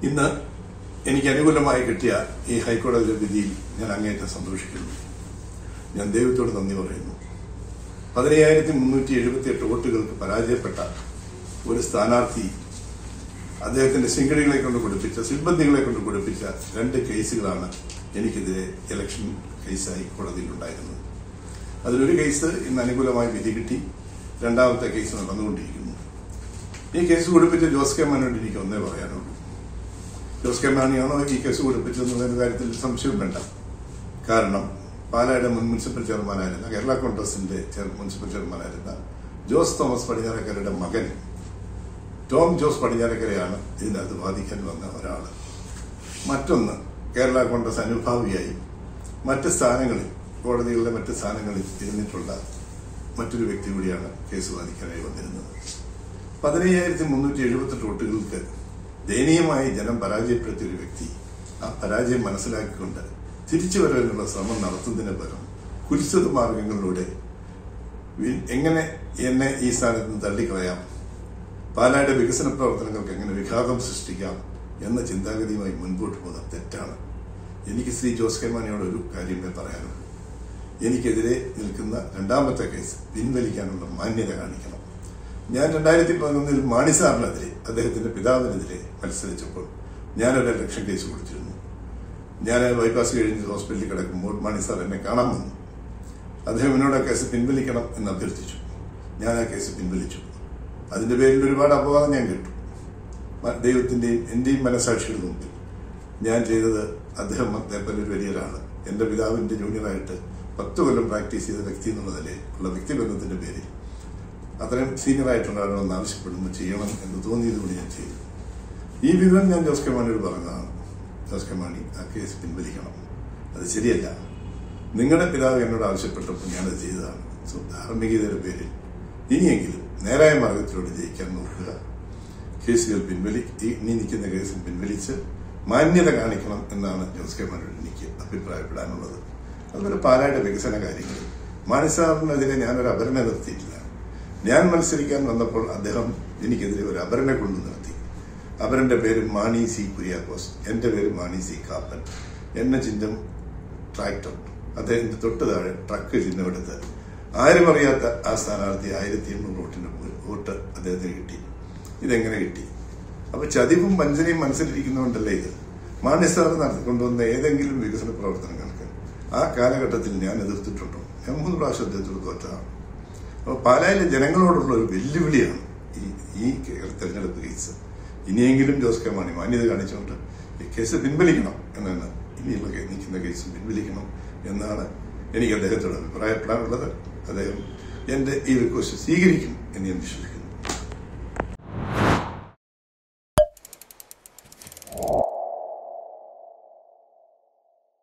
ഇന്ന് എനിക്ക് അനുകൂലമായി കിട്ടിയ ഈ ഹൈക്കോടതിയുടെ വിധിയിൽ ഞാൻ അങ്ങേയറ്റം സന്തോഷിക്കുന്നു ഞാൻ ദൈവത്തോട് നന്ദി പറയുന്നു പതിനയ്യായിരത്തി മുന്നൂറ്റി എഴുപത്തി എട്ട് വോട്ടുകൾക്ക് പരാജയപ്പെട്ട ഒരു സ്ഥാനാർത്ഥി അദ്ദേഹത്തിന്റെ ശിങ്കടികളെ കൊണ്ട് കൊടുപ്പിച്ച സിബന്ധികളെ കൊണ്ട് കൊടുപ്പിച്ച രണ്ട് കേസുകളാണ് എനിക്കെതിരെ ഇലക്ഷൻ കേസായി കോടതിയിലുണ്ടായിരുന്നത് അതിലൊരു കേസ് ഇന്ന് അനുകൂലമായി വിധി കിട്ടി രണ്ടാമത്തെ കേസ് നടന്നുകൊണ്ടിരിക്കുന്നു ഈ കേസ് കൊടുപ്പിച്ച ജോസ് കെ മാനോട് എനിക്ക് ഒന്നേ പറയാനുള്ളൂ ജോസ് കെ മാണിയാണോ ഈ കേസ് കൊടുപ്പിച്ചതെന്നുള്ള കാര്യത്തിൽ സംശയം വേണ്ട കാരണം പാലായുടെ മുൻ മുനിസിപ്പൽ ചെയർമാനായിരുന്ന കേരള കോൺഗ്രസിന്റെ ചെയർ- മുനിസിപ്പൽ ചെയർമാനായിരുന്ന ജോസ് തോമസ് പടിഞ്ഞാറക്കരയുടെ മകൻ ടോം ജോസ് പടിഞ്ഞാറക്കരയാണ് ഇതിനകത്ത് ബാധിക്കാൻ വന്ന ഒരാൾ മറ്റൊന്ന് കേരള കോൺഗ്രസ് അനുഭാവിയായി മറ്റ് സ്ഥാനങ്ങളിൽ കോടതികളുടെ മറ്റ് സ്ഥാനങ്ങളിൽ ഇരുന്നിട്ടുള്ള മറ്റൊരു വ്യക്തി കൂടിയാണ് കേസ് ബാധിക്കാനായി വന്നിരുന്നത് പതിനയ്യായിരത്തി മുന്നൂറ്റി എഴുപത്തെട്ട് വോട്ടുകൾക്ക് ദയനീയമായി ജനം പരാജയപ്പെടുത്തിയ ഒരു വ്യക്തി ആ പരാജയം മനസ്സിലാക്കിക്കൊണ്ട് തിരിച്ചു വരാനുള്ള ശ്രമം നടത്തുന്നതിന് പകരം കുരിശിത മാർഗങ്ങളിലൂടെ വി- എങ്ങനെ എന്നെ ഈ സ്ഥാനത്ത് നിന്ന് തള്ളിക്കളയാം പാലായുടെ വികസന പ്രവർത്തനങ്ങൾക്ക് എങ്ങനെ വിഘാതം സൃഷ്ടിക്കാം എന്ന ചിന്താഗതിയുമായി മുൻപോട്ട് പോകുന്നത് തെറ്റാണ് എനിക്ക് ശ്രീ ജോസ് കെ മാണിയോട് ഒരു കാര്യമേ പറയാനുള്ളൂ എനിക്കെതിരെ നിൽക്കുന്ന രണ്ടാമത്തെ കേസ് പിൻവലിക്കാനുള്ള മാന്യത കാണിക്കണം ഞാൻ രണ്ടായിരത്തി പതിനൊന്നിൽ മാണി സാറിനെതിരെ അദ്ദേഹത്തിന്റെ പിതാവിനെതിരെ മത്സരിച്ചപ്പോൾ ഞാനൊരു ഇലക്ഷൻ കേസ് കൊടുത്തിരുന്നു ഞാൻ ബൈപ്പാസ് കഴിഞ്ഞ് ഹോസ്പിറ്റലിൽ കിടക്കുമ്പോൾ മാണി സാർ എന്നെ കാണാൻ വന്നു അദ്ദേഹം എന്നോട് ആ കേസ് പിൻവലിക്കണം എന്ന് അഭ്യർത്ഥിച്ചു ഞാൻ ആ കേസ് പിൻവലിച്ചു അതിന്റെ പേരിൽ ഒരുപാട് അപവാദം ഞാൻ കേട്ടു മ- ദൈവത്തിന്റെയും എന്റെയും മനസാക്ഷിയുടെ മുമ്പിൽ ഞാൻ ചെയ്തത് അദ്ദേഹം അതേപോലെ ഒരു വലിയൊരാള് എന്റെ പിതാവിന്റെ ജൂനിയറായിട്ട് പത്ത് കൊല്ലം പ്രാക്ടീസ് ചെയ്ത വ്യക്തി എന്നുള്ള നിലയിൽ ഉള്ള വ്യക്തിബന്ധത്തിന്റെ പേരിൽ അത്രയും സീനിയർ ആയിട്ടുള്ള ആളുകളൊന്ന് ആവശ്യപ്പെടുമ്പോൾ ചെയ്യണം എന്ന് തോന്നിയതുകൂടി ഞാൻ ചെയ്തു ഈ വിവരം ഞാൻ ജോസ് കെ മാണിയോട് പറഞ്ഞതാണ് ജോസ് കെ മാണി ആ കേസ് പിൻവലിക്കണം അത് ശരിയല്ല നിങ്ങളുടെ പിതാവ് എന്നോട് ആവശ്യപ്പെട്ടപ്പോൾ ഞാനത് ചെയ്തതാണ് സോ ധാർമ്മികതയുടെ പേരിൽ ഇനിയെങ്കിലും നേരായ മാർഗത്തിലൂടെ ജയിക്കാൻ നോക്കുക കേസുകൾ പിൻവലി ഈ ഇനി നിൽക്കുന്ന കേസിൽ പിൻവലിച്ച് മാന്യത കാണിക്കണം എന്നാണ് ജോസ് കെ മാണിയോട് എനിക്ക് അഭിപ്രായപ്പെടാനുള്ളത് അതുപോലെ പാലായുടെ വികസന കാര്യങ്ങൾ മാണിസാറിനെതിരെ ഞാനൊരു അപരനെ നിർത്തിയിട്ടില്ല ഞാൻ മത്സരിക്കാൻ വന്നപ്പോൾ അദ്ദേഹം എനിക്കെതിരെ ഒരു അപരനെ കൊണ്ടു നിർത്തി അപരന്റെ പേര് മാണി സി കുര്യാക്കോസ് എന്റെ പേര് മാണി സി കാപ്പൻ എന്നെ ചിഹ്നം ട്രാക്ടർ അദ്ദേഹത്തിന്റെ തൊട്ട് താഴെ ട്രക്ക് ചിഹ്നമെടുത്ത് ആരും അറിയാത്ത ആ സ്ഥാനാർത്ഥി ആയിരത്തി എണ്ണൂറ് വോട്ടിന്റെ വോട്ട് അദ്ദേഹത്തിന് കിട്ടി ഇതെങ്ങനെ കിട്ടി അപ്പൊ ചതിവും വഞ്ചനയും മനസ്സിലിരിക്കുന്നതുകൊണ്ടല്ലേ ഇത് മാണി സാർ നടത്തിക്കൊണ്ടുവന്ന ഏതെങ്കിലും വികസന പ്രവർത്തനങ്ങൾക്ക് ആ കാലഘട്ടത്തിൽ ഞാൻ എതിർത്തിട്ടുണ്ടോ ഞാൻ മൂന്ന് പ്രാവശ്യം അദ്ദേഹത്തോട് തോറ്റതാണ് അപ്പോൾ പാലായിലെ ജനങ്ങളോടുള്ള ഒരു വെല്ലുവിളിയാണ് ഈ ഈ തെരഞ്ഞെടുപ്പ് കേസ് ഇനിയെങ്കിലും ജോസ് കെ മാണി മാന്യത കാണിച്ചുകൊണ്ട് ഈ കേസ് പിൻവലിക്കണം എന്നാണ് ഇനിയുള്ള കേ- നിൽക്കുന്ന കേസ് പിൻവലിക്കണം എന്നാണ് എനിക്ക് അദ്ദേഹത്തോട് അഭിപ്രായപ്പെടാനുള്ളത് അദ്ദേഹം എന്റെ ഈ റിക്വസ്റ്റ് സ്വീകരിക്കും എന്ന് ഞാൻ വിശ്വസിക്കുന്നു